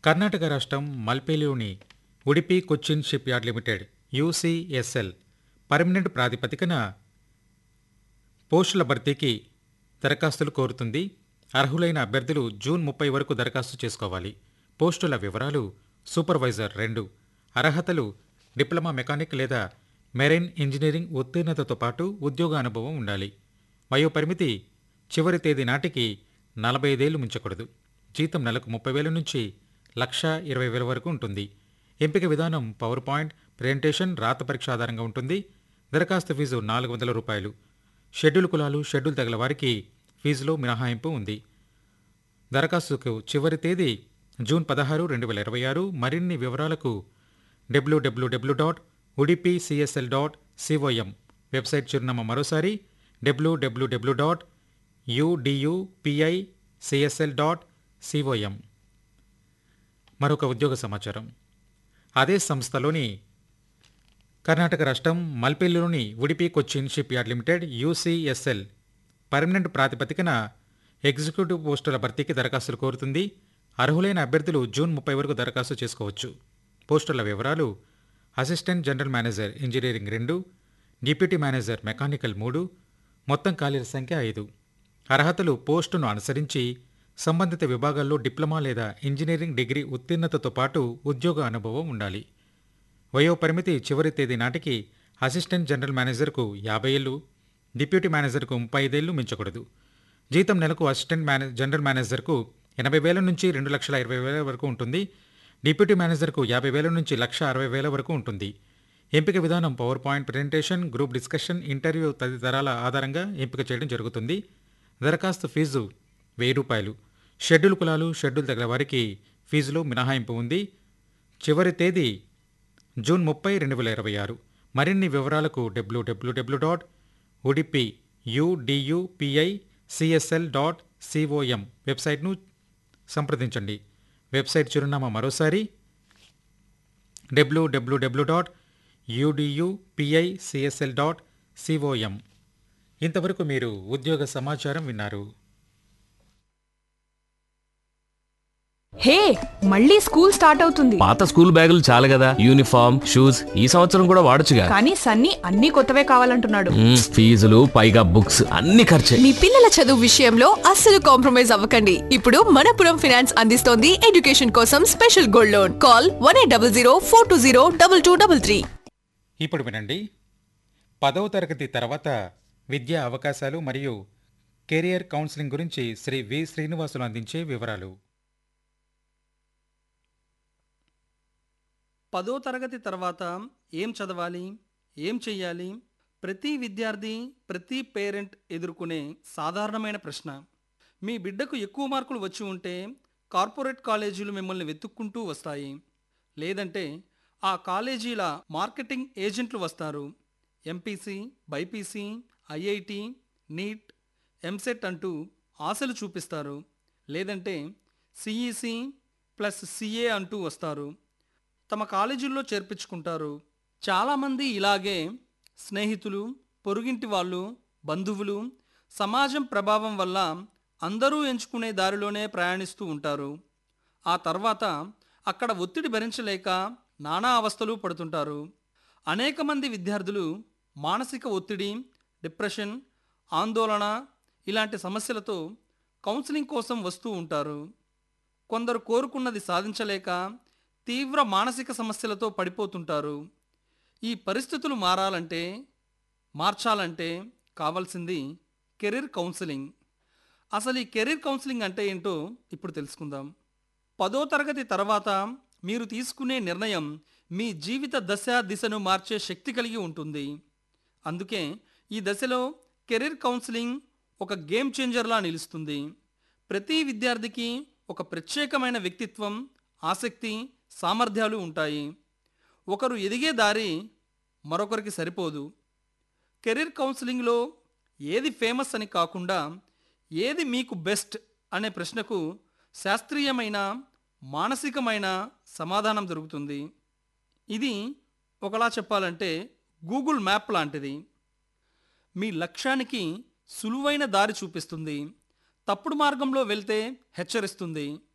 కర్ణాటక రాష్ట్రం మల్పేలిలోని Udupi Cochin shipyard limited UCSL permanent ప్రాతిపదికన పోస్టుల భర్తీకి దరఖాస్తులు కోరుతుంది అర్హులైన అభ్యర్థులు జూన్ ముప్పై వరకు దరఖాస్తు చేసుకోవాలి పోస్టుల వివరాలు సూపర్వైజర్ రెండు అర్హతలు డిప్లొమా మెకానిక్ లేదా మెరైన్ ఇంజనీరింగ్ ఉత్తీర్ణతతో పాటు ఉద్యోగ అనుభవం ఉండాలి వయోపరిమితి చివరి తేదీ నాటికి నలభై ఐదేళ్లు మించకూడదు జీతం నెలకు ముప్పై వేల నుంచి లక్ష ఇరవై వేల వరకు ఉంటుంది ఎంపిక విధానం పవర్ పాయింట్ ప్రెజెంటేషన్ రాత పరీక్ష ఆధారంగా ఉంటుంది దరఖాస్తు ఫీజు నాలుగు వందల రూపాయలు షెడ్యూల్ కులాలు షెడ్యూల్ తగల వారికి ఫీజులో మినహాయింపు ఉంది దరఖాస్తుకు చివరి తేదీ జూన్ పదహారు రెండు వేల ఇరవై ఆరు మరిన్ని వివరాలకు WWW dot Udupi CSL dot COM website చిరునామా మరోసారి WWW dot UDUPI CSL dot COM మరొక ఉద్యోగ సమాచారం అదే సంస్థలోని కర్ణాటక రాష్ట్రం మల్పేలిలోని Udupi Cochin shipyard limited UCSL permanent ప్రాతిపదికన ఎగ్జిక్యూటివ్ పోస్టుల భర్తీకి దరఖాస్తులు కోరుతుంది అర్హులైన అభ్యర్థులు జూన్ ముప్పై వరకు దరఖాస్తు చేసుకోవచ్చు పోస్టుల వివరాలు అసిస్టెంట్ జనరల్ మేనేజర్ ఇంజనీరింగ్ రెండు డిప్యూటీ మేనేజర్ మెకానికల్ మూడు మొత్తం ఖాళీల సంఖ్య ఐదు అర్హతలు పోస్టును అనుసరించి సంబంధిత విభాగాల్లో డిప్లొమా లేదా ఇంజనీరింగ్ డిగ్రీ ఉత్తీర్ణతతో పాటు ఉద్యోగ అనుభవం ఉండాలి వయోపరిమితి చివరి తేదీ నాటికి అసిస్టెంట్ జనరల్ మేనేజర్కు యాభై ఏళ్ళు డిప్యూటీ మేనేజర్కు ముప్పై ఐదేళ్లు మించకూడదు జీతం నెలకు అసిస్టెంట్ మేనే జనరల్ మేనేజర్కు ఎనభై వేల నుంచి రెండు లక్షల ఇరవై వేల వరకు ఉంటుంది డిప్యూటీ మేనేజర్కు యాభై వేల నుంచి లక్ష అరవై వేల వరకు ఉంటుంది ఎంపిక విధానం power point presentation group discussion interview తదితరాల ఆధారంగా ఎంపిక చేయడం జరుగుతుంది దరఖాస్తు ఫీజు వెయ్యి రూపాయలు షెడ్యూల్ కులాలు షెడ్యూల్ తగిన వారికి ఫీజులో మినహాయింపు ఉంది చివరి తేదీ జూన్ ముప్పై రెండు వేల ఇరవై ఆరు మరిన్ని వివరాలకు WWW dot Udupi UDUPI CSL dot COM వెబ్సైట్ను సంప్రదించండి వెబ్సైట్ చిరునామా మరోసారి WWW dot UDUPI CSL dot COM ఇంతవరకు మీరు ఉద్యోగ సమాచారం విన్నారు హే మళ్ళీ స్కూల్ స్టార్ట్ అవుతుంది పాత స్కూల్ బ్యాగులు చాలు కదా యూనిఫామ్ షూస్ ఈ సంవత్సరం కూడా వాడొచ్చుగా కానీ సన్నీ అన్ని కొత్తవే కావాలంటున్నాడు మ్మ్, ఫీజులు పైగా బుక్స్ అన్ని ఖర్చే మీ పిల్లల చదువు విషయంలో అస్సలు కాంప్రమైజ్ అవ్వకండి ఇప్పుడు మనపురం ఫినాన్స్ అందిస్తోంది ఎడ్యుకేషన్ కోసం special gold loan call one eight double zero four two zero double two double three ఇప్పుడు వినండి పదవ తరగతి తర్వాత విద్యా అవకాశాలు మరియు కెరియర్ కౌన్సిలింగ్ గురించి శ్రీ వి శ్రీనివాసులు అందించే వివరాలు పదో తరగతి తర్వాత ఏం చదవాలి ఏం చెయ్యాలి ప్రతి విద్యార్థి ప్రతి పేరెంట్ ఎదుర్కొనే సాధారణమైన ప్రశ్న మీ బిడ్డకు ఎక్కువ మార్కులు వచ్చి ఉంటే కార్పొరేట్ కాలేజీలు మిమ్మల్ని వెతుక్కుంటూ వస్తాయి లేదంటే ఆ కాలేజీల మార్కెటింగ్ ఏజెంట్లు వస్తారు MPC BiPC IIT NEET EAMCET అంటూ ఆశలు చూపిస్తారు లేదంటే సిఈసి ప్లస్ సిఏ అంటూ వస్తారు తమ కాలేజీల్లో చేర్పించుకుంటారు చాలామంది ఇలాగే స్నేహితులు పొరుగింటి వాళ్ళు బంధువులు సమాజం ప్రభావం వల్ల అందరూ ఎంచుకునే దారిలోనే ప్రయాణిస్తూ ఉంటారు ఆ తర్వాత అక్కడ ఒత్తిడి భరించలేక నానా అవస్థలు పడుతుంటారు అనేక మంది విద్యార్థులు మానసిక ఒత్తిడి డిప్రెషన్ ఆందోళన ఇలాంటి సమస్యలతో కౌన్సిలింగ్ కోసం వస్తూ ఉంటారు కొందరు కోరుకున్నది సాధించలేక తీవ్ర మానసిక సమస్యలతో పడిపోతుంటారు ఈ పరిస్థితులు మారాలంటే మార్చాలంటే కావాల్సింది కెరీర్ కౌన్సిలింగ్ అసలు ఈ కెరీర్ కౌన్సిలింగ్ అంటే ఏంటో ఇప్పుడు తెలుసుకుందాం పదో తరగతి తర్వాత మీరు తీసుకునే నిర్ణయం మీ జీవిత దశ దిశను మార్చే శక్తి కలిగి ఉంటుంది అందుకే ఈ దశలో కెరీర్ కౌన్సిలింగ్ ఒక గేమ్ చేంజర్లా నిలుస్తుంది ప్రతి విద్యార్థికి ఒక ప్రత్యేకమైన వ్యక్తిత్వం ఆసక్తి సామర్థ్యాలు ఉంటాయి ఒకరు ఎదిగే దారి మరొకరికి సరిపోదు కెరీర్ కౌన్సిలింగ్లో ఏది ఫేమస్ అని కాకుండా ఏది మీకు బెస్ట్ అనే ప్రశ్నకు శాస్త్రీయమైన మానసికమైన సమాధానం దొరుకుతుంది ఇది ఒకలా చెప్పాలంటే గూగుల్ మ్యాప్ లాంటిది మీ లక్ష్యానికి సులువైన దారి చూపిస్తుంది తప్పుడు మార్గంలో వెళ్తే హెచ్చరిస్తుంది